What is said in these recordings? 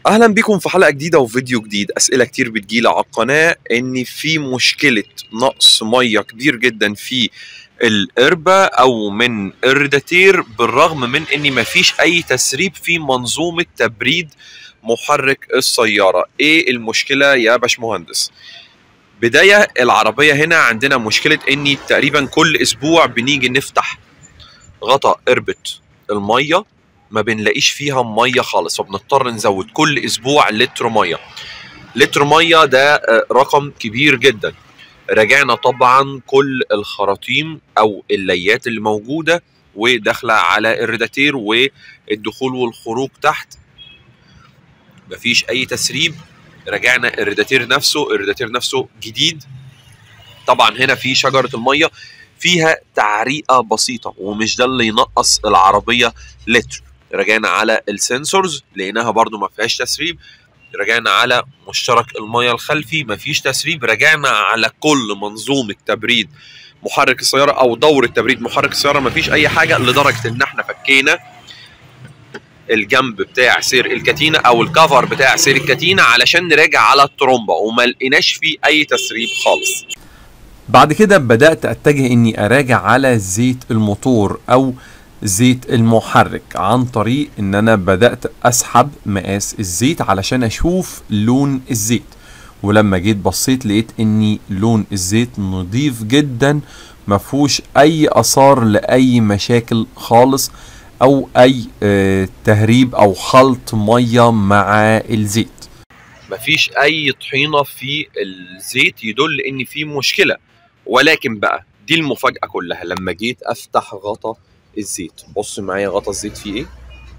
اهلا بكم في حلقه جديده وفيديو جديد اسئله كتير بتجيلي على القناه ان في مشكله نقص ميه كبير جدا في القربة او من الريداتير بالرغم من ان مفيش اي تسريب في منظومه تبريد محرك السياره ايه المشكله يا باشمهندس بدايه العربيه هنا عندنا مشكله اني تقريبا كل اسبوع بنيجي نفتح غطا قربة الميه ما بنلاقيش فيها ميه خالص فبنضطر نزود كل اسبوع لتر ميه لتر ميه ده آه، رقم كبير جدا راجعنا طبعا كل الخراطيم او الليات اللي موجوده وداخله على الريداتير والدخول والخروج تحت مفيش اي تسريب راجعنا الريداتير نفسه الريداتير نفسه جديد طبعا هنا في شجره الميه فيها تعريقه بسيطه ومش ده اللي ينقص العربيه لتر رجعنا على السنسورز لقيناها برضو ما فيهاش تسريب رجعنا على مشترك المية الخلفي ما فيش تسريب رجعنا على كل منظومة تبريد محرك السيارة أو دورة تبريد محرك السيارة ما فيش أي حاجة لدرجة إن إحنا فكينا الجنب بتاع سير الكتينة أو الكفر بتاع سير الكتينة علشان نراجع على الترومبة وما لقيناش فيه أي تسريب خالص بعد كده بدأت أتجه إني أراجع على زيت الموتور أو زيت المحرك عن طريق إن أنا بدأت أسحب مقاس الزيت علشان أشوف لون الزيت ولما جيت بصيت لقيت إني لون الزيت نظيف جدا مفهوش أي آثار لأي مشاكل خالص أو أي آه، تهريب أو خلط مية مع الزيت مفيش اي طحينه في الزيت يدل ان في مشكله ولكن بقى دي المفاجاه كلها لما جيت افتح غطا الزيت بص معايا غطا الزيت فيه ايه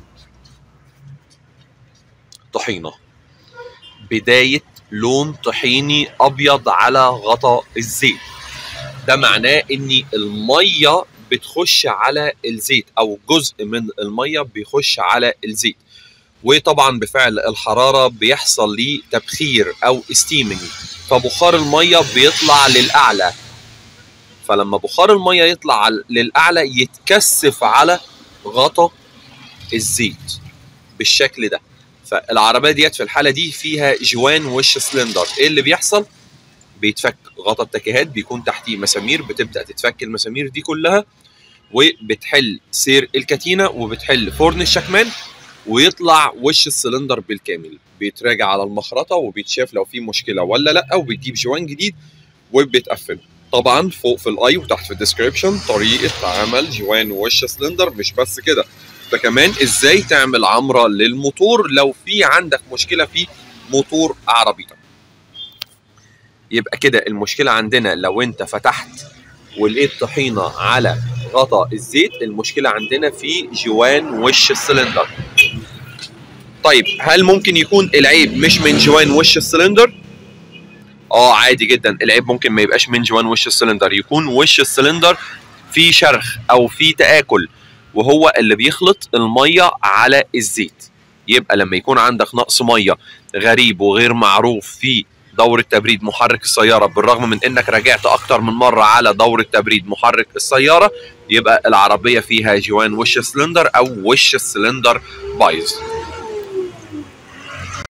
طحينه بدايه لون طحيني ابيض على غطا الزيت ده معناه ان الميه بتخش على الزيت او جزء من الميه بيخش على الزيت وطبعا بفعل الحراره بيحصل ليه تبخير او ستيمنج فبخار الميه بيطلع للاعلى فلما بخار الميه يطلع على- للاعلى يتكثف على غطا الزيت بالشكل ده فالعربيه ديت في الحاله دي فيها جوان وش سلندر ايه اللي بيحصل بيتفك غطا التكيهات بيكون تحتيه مسامير بتبدا تتفك المسامير دي كلها وبتحل سير الكتينه وبتحل فرن الشكمان ويطلع وش السلندر بالكامل بيتراجع على المخرطه وبيتشاف لو في مشكله ولا لا وبتجيب جوان جديد وبتقفل طبعا فوق في الاي وتحت في الديسكريبشن طريقه عمل جوان وش سلندر مش بس كده ده كمان ازاي تعمل عمره للموتور لو في عندك مشكله في موتور عربيتك يبقى كده المشكله عندنا لو انت فتحت ولقيت طحينه على غطا الزيت المشكله عندنا في جوان وش السلندر طيب هل ممكن يكون العيب مش من جوان وش السلندر اه عادي جدا العيب ممكن ما يبقاش من جوان وش السلندر يكون وش السلندر فيه شرخ او فيه تآكل وهو اللي بيخلط الميه على الزيت يبقى لما يكون عندك نقص ميه غريب وغير معروف في دورة تبريد محرك السيارة بالرغم من انك راجعت اكتر من مرة على دورة تبريد محرك السيارة يبقى العربية فيها جوان وش السلندر او وش السلندر بايظ